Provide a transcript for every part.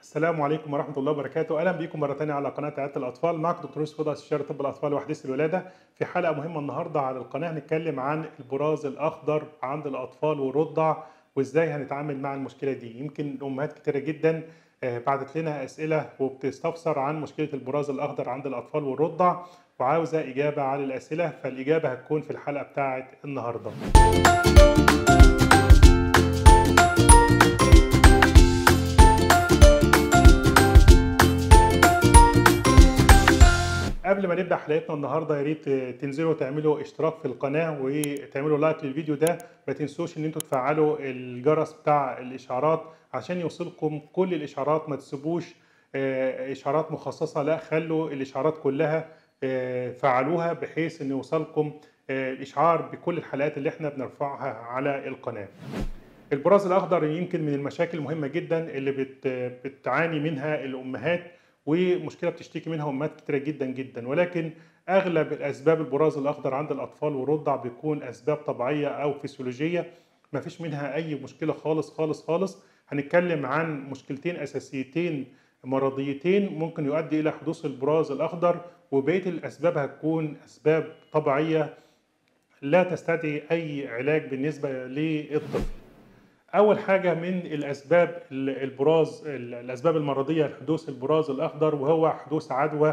السلام عليكم ورحمة الله وبركاته، أهلا بيكم مرة تانية على قناة عيادة الأطفال، معكم دكتور يوسف فضل استشاري طب الأطفال وحديث الولادة، في حلقة مهمة النهاردة على القناة هنتكلم عن البراز الأخضر عند الأطفال والرضع وإزاي هنتعامل مع المشكلة دي، يمكن أمهات كتيرة جدا آه، بعتت لنا أسئلة وبتستفسر عن مشكلة البراز الأخضر عند الأطفال والرضع وعاوزة إجابة على الأسئلة فالإجابة هتكون في الحلقة بتاعت النهاردة. قبل ما نبدا حلقتنا النهارده يا ريت تنزلوا تعملوا اشتراك في القناه وتعملوا لايك للفيديو ده ما تنسوش ان انتوا تفعلوا الجرس بتاع الاشعارات عشان يوصلكم كل الاشعارات ما تسيبوش آه، اشعارات مخصصه لا خلوا الاشعارات كلها آه، فعلوها بحيث ان يوصلكم آه، الاشعار بكل الحلقات اللي احنا بنرفعها على القناه البراز الاخضر يمكن من المشاكل المهمه جدا اللي بت بتعاني منها الامهات ومشكله بتشتكي منها امهات كتيره جدا جدا ولكن اغلب الاسباب البراز الاخضر عند الاطفال والرضع بيكون اسباب طبيعيه او فسيولوجيه ما فيش منها اي مشكله خالص خالص خالص هنتكلم عن مشكلتين اساسيتين مرضيتين ممكن يؤدي الى حدوث البراز الاخضر وبقيه الاسباب هتكون اسباب طبيعيه لا تستدعي اي علاج بالنسبه للطفل اول حاجه من الاسباب البراز الاسباب المرضيه لحدوث البراز الاخضر وهو حدوث عدوى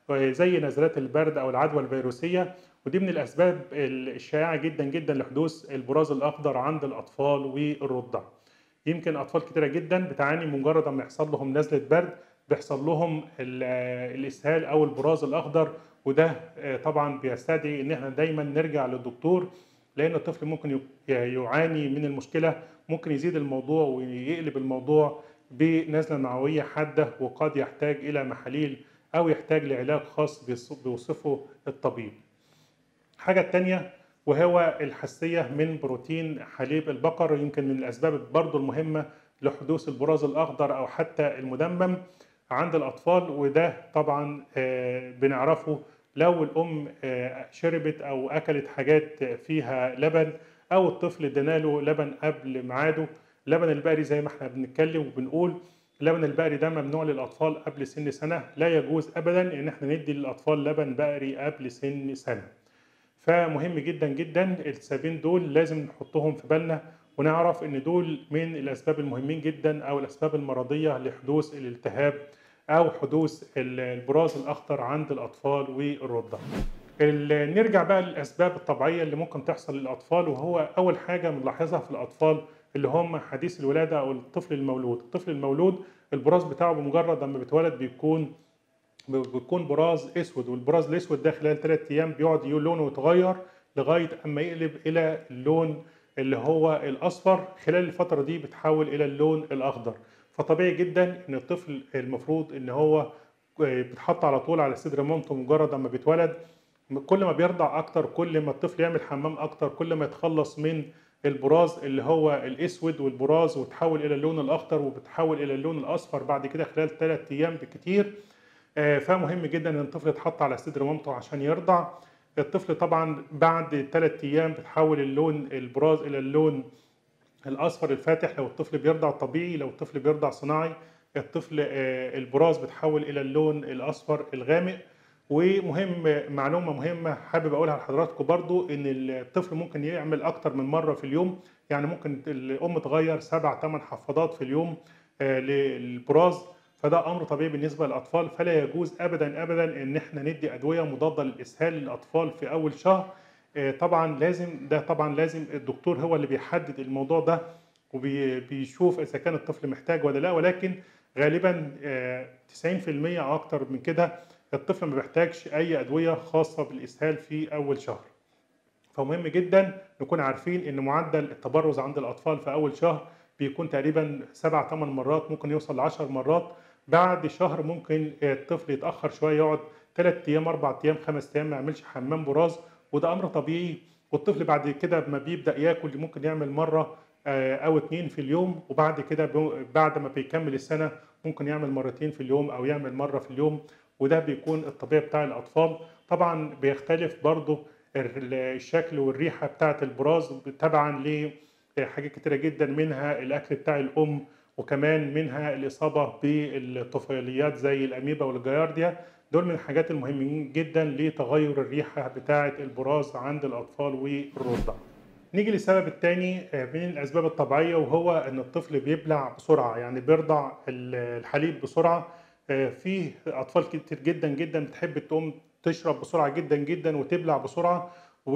زي نزلات البرد او العدوى الفيروسيه ودي من الاسباب الشائعه جدا جدا لحدوث البراز الاخضر عند الاطفال والرضع يمكن اطفال كتيره جدا بتعاني مجرد ما يحصل لهم نزله برد بيحصل لهم ال- الاسهال او البراز الاخضر وده طبعا بيستدعي ان احنا دايما نرجع للدكتور لان الطفل ممكن يعاني من المشكله ممكن يزيد الموضوع ويقلب الموضوع بنزله معويه حاده وقد يحتاج الى محاليل او يحتاج لعلاج خاص بيوصفه الطبيب. الحاجه الثانيه وهو الحساسيه من بروتين حليب البقر يمكن من الاسباب برضو المهمه لحدوث البراز الاخضر او حتى المدمم عند الاطفال وده طبعا بنعرفه لو الام شربت او اكلت حاجات فيها لبن او الطفل ادينا له لبن قبل ميعاده لبن البقري زي ما احنا بنتكلم وبنقول اللبن البقري ده ممنوع للاطفال قبل سن سنه لا يجوز ابدا ان احنا ندي للاطفال لبن بقري قبل سن سنه فمهم جدا جدا السببين دول لازم نحطهم في بالنا ونعرف ان دول من الاسباب المهمين جدا او الاسباب المرضيه لحدوث الالتهاب او حدوث البراز الاخضر عند الاطفال والرضع نرجع بقى للاسباب الطبيعيه اللي ممكن تحصل للاطفال وهو اول حاجه بنلاحظها في الاطفال اللي هم حديث الولاده او الطفل المولود الطفل المولود البراز بتاعه بمجرد لما بيتولد بيكون بيكون براز اسود والبراز الاسود ده خلال ثلاث ايام بيقعد لونه يتغير لغايه اما يقلب الى اللون اللي هو الاصفر خلال الفتره دي بتحول الى اللون الاخضر فطبيعي جدا ان الطفل المفروض ان هو بيتحط على طول على صدر مامته مجرد ما بيتولد كل ما بيرضع اكتر كل ما الطفل يعمل حمام اكتر كل ما يتخلص من البراز اللي هو الاسود والبراز وتحول الى اللون الاخضر وبتحول الى اللون الاصفر بعد كده خلال ثلاث ايام بكتير فمهم جدا ان الطفل يتحط على صدر مامته عشان يرضع الطفل طبعا بعد ثلاث ايام بتحول اللون البراز الى اللون الاصفر الفاتح لو الطفل بيرضع طبيعي لو الطفل بيرضع صناعي الطفل البراز بتحول الى اللون الاصفر الغامق ومهم معلومه مهمه حابب اقولها لحضراتكم برضو ان الطفل ممكن يعمل اكتر من مره في اليوم يعني ممكن الام تغير سبع ثمان حفاضات في اليوم للبراز فده امر طبيعي بالنسبه للاطفال فلا يجوز ابدا ابدا ان احنا ندي ادويه مضاده للاسهال للاطفال في اول شهر طبعا لازم ده طبعا لازم الدكتور هو اللي بيحدد الموضوع ده وبيشوف اذا كان الطفل محتاج ولا لا ولكن غالبا 90% او اكتر من كده الطفل ما بيحتاجش اي ادويه خاصه بالاسهال في اول شهر فمهم جدا نكون عارفين ان معدل التبرز عند الاطفال في اول شهر بيكون تقريبا 7 8 مرات ممكن يوصل ل 10 مرات بعد شهر ممكن الطفل يتاخر شويه يقعد 3 ايام 4 ايام 5 ايام ما يعملش حمام براز وده امر طبيعي والطفل بعد كده ما بيبدا ياكل ممكن يعمل مره او اتنين في اليوم وبعد كده بعد ما بيكمل السنه ممكن يعمل مرتين في اليوم او يعمل مره في اليوم وده بيكون الطبيعي بتاع الاطفال طبعا بيختلف برضه الشكل والريحه بتاعه البراز تبعا لحاجات كتيره جدا منها الاكل بتاع الام وكمان منها الإصابة بالطفيليات زي الأميبا والجيارديا دول من الحاجات المهمين جدا لتغير الريحة بتاعة البراز عند الأطفال والرضع نيجي للسبب الثاني من الأسباب الطبيعية وهو إن الطفل بيبلع بسرعة يعني بيرضع الحليب بسرعة في أطفال كتير جدا جدا بتحب تقوم تشرب بسرعة جدا جدا وتبلع بسرعة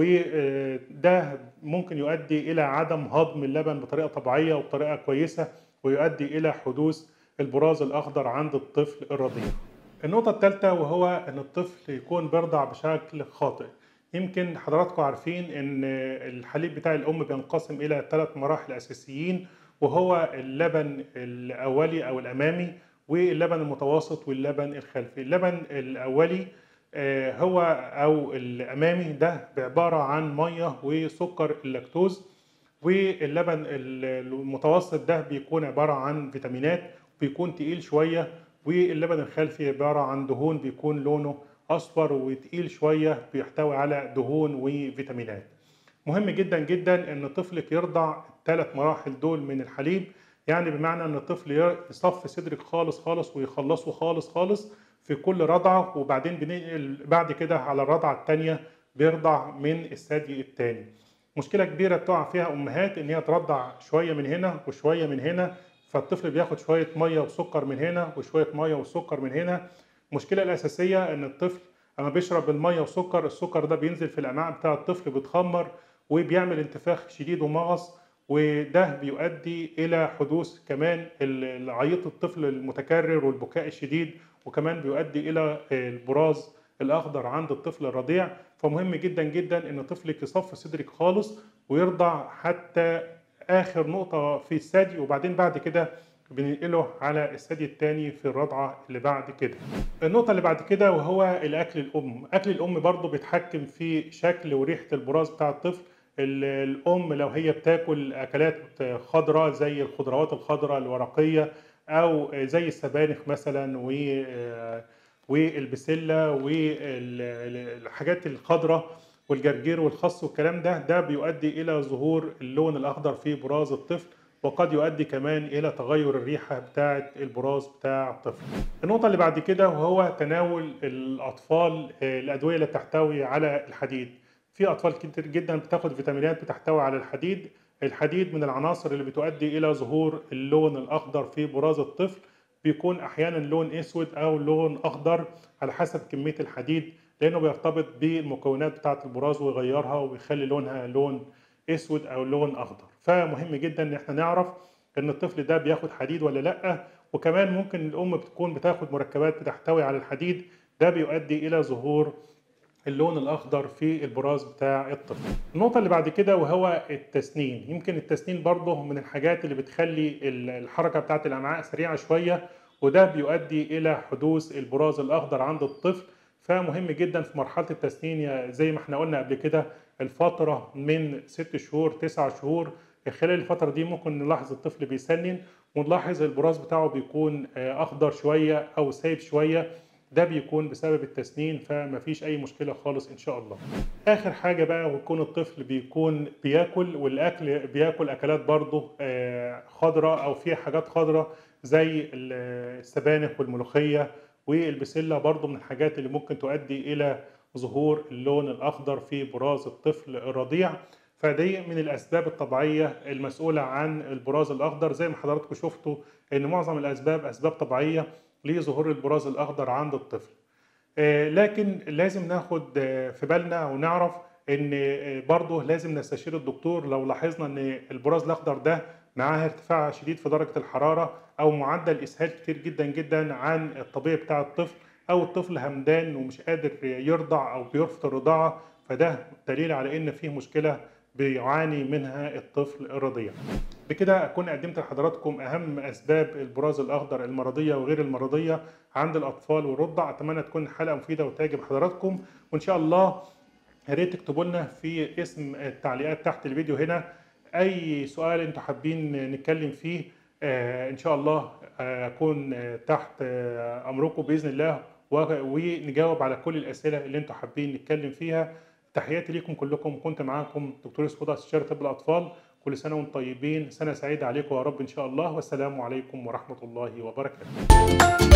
وده ممكن يؤدي إلى عدم هضم اللبن بطريقة طبيعية وبطريقة كويسة ويؤدي إلى حدوث البراز الأخضر عند الطفل الرضيع. النقطة الثالثة وهو إن الطفل يكون بيرضع بشكل خاطئ. يمكن حضراتكم عارفين إن الحليب بتاع الأم بينقسم إلى ثلاث مراحل أساسيين وهو اللبن الأولي أو الأمامي واللبن المتوسط واللبن الخلفي. اللبن الأولي هو او الامامي ده عباره عن ميه وسكر اللاكتوز واللبن المتوسط ده بيكون عباره عن فيتامينات بيكون تقيل شويه واللبن الخلفي عباره عن دهون بيكون لونه اصفر وتقيل شويه بيحتوي على دهون وفيتامينات مهم جدا جدا ان طفلك يرضع الثلاث مراحل دول من الحليب يعني بمعنى ان الطفل يصفي صدرك خالص خالص ويخلصه خالص خالص في كل رضعة وبعدين بننقل بعد كده على الرضعة الثانية بيرضع من الثدي الثاني. مشكلة كبيرة بتقع فيها أمهات إن هي ترضع شوية من هنا وشوية من هنا فالطفل بياخد شوية مية وسكر من هنا وشوية مية وسكر من هنا. المشكلة الأساسية إن الطفل أما بيشرب المية وسكر السكر ده بينزل في الأمعاء بتاع الطفل بيتخمر وبيعمل انتفاخ شديد ومغص وده بيؤدي إلى حدوث كمان عيط الطفل المتكرر والبكاء الشديد وكمان بيؤدي الى البراز الاخضر عند الطفل الرضيع فمهم جدا جدا ان طفلك يصفي صدرك خالص ويرضع حتى اخر نقطه في الثدي وبعدين بعد كده بننقله على الثدي الثاني في الرضعه اللي بعد كده. النقطه اللي بعد كده وهو الاكل الام، اكل الام برضه بيتحكم في شكل وريحه البراز بتاع الطفل. الام لو هي بتاكل اكلات خضراء زي الخضروات الخضراء الورقيه او زي السبانخ مثلا و والبسله والحاجات الخضراء والجرجير والخس والكلام ده ده بيؤدي الى ظهور اللون الاخضر في براز الطفل وقد يؤدي كمان الى تغير الريحه بتاعه البراز بتاع الطفل. النقطه اللي بعد كده وهو تناول الاطفال الادويه اللي بتحتوي على الحديد. في اطفال كتير جدا بتاخد فيتامينات بتحتوي على الحديد الحديد من العناصر اللي بتؤدي الى ظهور اللون الاخضر في براز الطفل بيكون احيانا لون اسود او لون اخضر على حسب كميه الحديد لانه بيرتبط بالمكونات بتاعه البراز ويغيرها ويخلي لونها لون اسود او لون اخضر فمهم جدا ان احنا نعرف ان الطفل ده بياخد حديد ولا لا وكمان ممكن الام بتكون بتاخد مركبات بتحتوي على الحديد ده بيؤدي الى ظهور اللون الاخضر في البراز بتاع الطفل. النقطة اللي بعد كده وهو التسنين، يمكن التسنين برضه من الحاجات اللي بتخلي الحركة بتاعة الامعاء سريعة شوية وده بيؤدي الى حدوث البراز الاخضر عند الطفل فمهم جدا في مرحلة التسنين زي ما احنا قلنا قبل كده الفترة من ست شهور تسع شهور خلال الفترة دي ممكن نلاحظ الطفل بيسنن ونلاحظ البراز بتاعه بيكون اخضر شوية او سايب شوية ده بيكون بسبب التسنين فمفيش اي مشكله خالص ان شاء الله اخر حاجه بقى ويكون الطفل بيكون بياكل والاكل بياكل اكلات برضه خضراء او فيها حاجات خضراء زي السبانخ والملوخيه والبسله برضه من الحاجات اللي ممكن تؤدي الى ظهور اللون الاخضر في براز الطفل الرضيع فدي من الاسباب الطبيعيه المسؤوله عن البراز الاخضر زي ما حضراتكم شفتوا ان معظم الاسباب اسباب طبيعيه لظهور البراز الاخضر عند الطفل لكن لازم ناخد في بالنا ونعرف ان برضه لازم نستشير الدكتور لو لاحظنا ان البراز الاخضر ده معاه ارتفاع شديد في درجه الحراره او معدل اسهال كتير جدا جدا عن الطبيعي بتاع الطفل او الطفل همدان ومش قادر يرضع او بيرفض الرضاعه فده دليل على ان فيه مشكله بيعاني منها الطفل الرضيع. بكده اكون قدمت لحضراتكم اهم اسباب البراز الاخضر المرضيه وغير المرضيه عند الاطفال والرضع اتمنى تكون الحلقه مفيده وتعجب حضراتكم وان شاء الله يا ريت تكتبوا لنا في اسم التعليقات تحت الفيديو هنا اي سؤال انتوا حابين نتكلم فيه ان شاء الله اكون تحت امركم باذن الله ونجاوب على كل الاسئله اللي انتوا حابين نتكلم فيها تحياتي ليكم كلكم كنت معاكم دكتور يوسف استشاري طب الاطفال كل سنة وانتم طيبين سنة سعيدة عليكم يا رب إن شاء الله والسلام عليكم ورحمة الله وبركاته